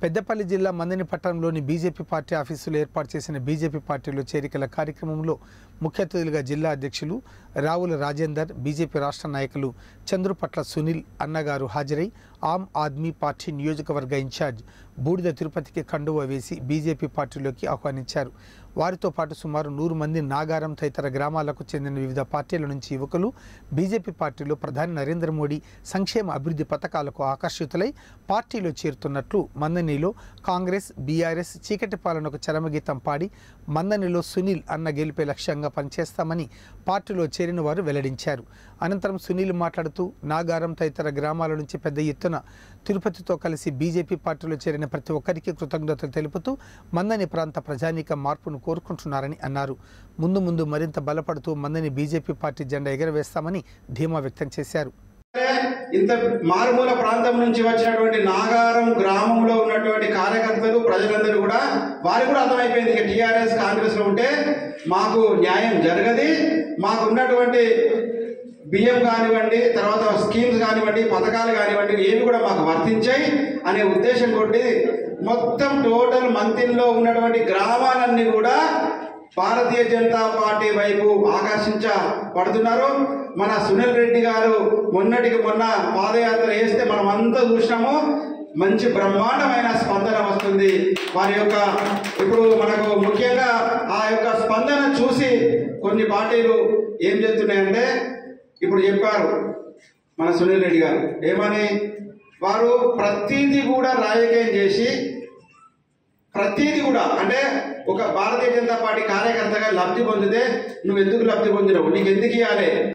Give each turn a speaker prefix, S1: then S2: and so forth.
S1: పెద్దపల్లి జిల్లా మందిని పట్టణంలోని బీజేపీ పార్టీ ఆఫీసులో ఏర్పాటు చేసిన బీజేపీ పార్టీలో చేరికల కార్యక్రమంలో ముఖ్య అతిథులుగా జిల్లా అధ్యక్షులు రావుల రాజేందర్ బీజేపీ రాష్ట్ర నాయకులు చంద్రుపట్ల సునీల్ అన్నగారు హాజరై ఆమ్ ఆద్మీ పార్టీ నియోజకవర్గ ఇన్ఛార్జ్ బూడిద తిరుపతికి కండువ వేసి బీజేపీ పార్టీలోకి ఆహ్వానించారు వారితో పాటు సుమారు నూరు మంది నాగారం తదితర గ్రామాలకు చెందిన వివిధ పార్టీల నుంచి యువకులు బీజేపీ పార్టీలో ప్రధాని నరేంద్ర మోడీ సంక్షేమ అభివృద్ధి పథకాలకు ఆకర్షితులై పార్టీలో చేరుతున్నట్లు మందనిలో కాంగ్రెస్ బీఆర్ఎస్ చీకటి పాలనకు చరమగీతం పాడి మందనిలో సునీల్ అన్న గెలిపే లక్ష్యంగా పనిచేస్తామని పార్టీలో చేరిన వారు వెల్లడించారు అనంతరం సునీల్ మాట్లాడుతూ నాగారం తదితర గ్రామాల నుంచి పెద్ద ఎత్తున తిరుపతితో కలిసి బీజేపీ పార్టీలో చేరిన ప్రతి ఒక్కరికి కృతజ్ఞతలు తెలుపుతూ మందని ప్రాంత ప్రజానీక మార్పును కోరుకుంటున్నారని అన్నారు ముందు ముందు మరింత బలపడుతూ మందని బీజేపీ పార్టీ జెండా ఎగరవేస్తామని ధీమా వ్యక్తం చేశారు
S2: ఇంత మారుమూల ప్రాంతం నుంచి వచ్చినటువంటి నాగారం గ్రామంలో ఉన్నటువంటి కార్యకర్తలు ప్రజలందరూ కూడా వారికి కూడా అర్థమైపోయింది ఇక టీఆర్ఎస్ కాంగ్రెస్ లో ఉంటే మాకు న్యాయం జరగది మాకు ఉన్నటువంటి బియ్యం కానివ్వండి తర్వాత స్కీమ్స్ కానివ్వండి పథకాలు కానివ్వండి ఏవి కూడా మాకు వర్తించాయి అనే ఉద్దేశం కొట్టి మొత్తం టోటల్ మంతిన్లో ఉన్నటువంటి గ్రామాలన్నీ కూడా భారతీయ జనతా పార్టీ వైపు ఆకర్షించబడుతున్నారు మన సునీల్ రెడ్డి గారు మొన్నటికి మొన్న పాదయాత్ర వేస్తే మనం అంతా చూసినాము మంచి బ్రహ్మాండమైన స్పందన వస్తుంది వారి యొక్క ఇప్పుడు మనకు ముఖ్యంగా ఆ యొక్క స్పందన చూసి కొన్ని పార్టీలు ఏం చేస్తున్నాయంటే ఇప్పుడు చెప్పారు మన సునీల్ రెడ్డి గారు ఏమని వారు ప్రతిదీ కూడా రాజకీయం చేసి ప్రతిదీ కూడా అంటే ఒక భారతీయ జనతా పార్టీ కార్యకర్తగా లబ్ధి పొందితే నువ్వు ఎందుకు లబ్ధి పొందినవు నీకు ఎందుకు ఇవ్వాలి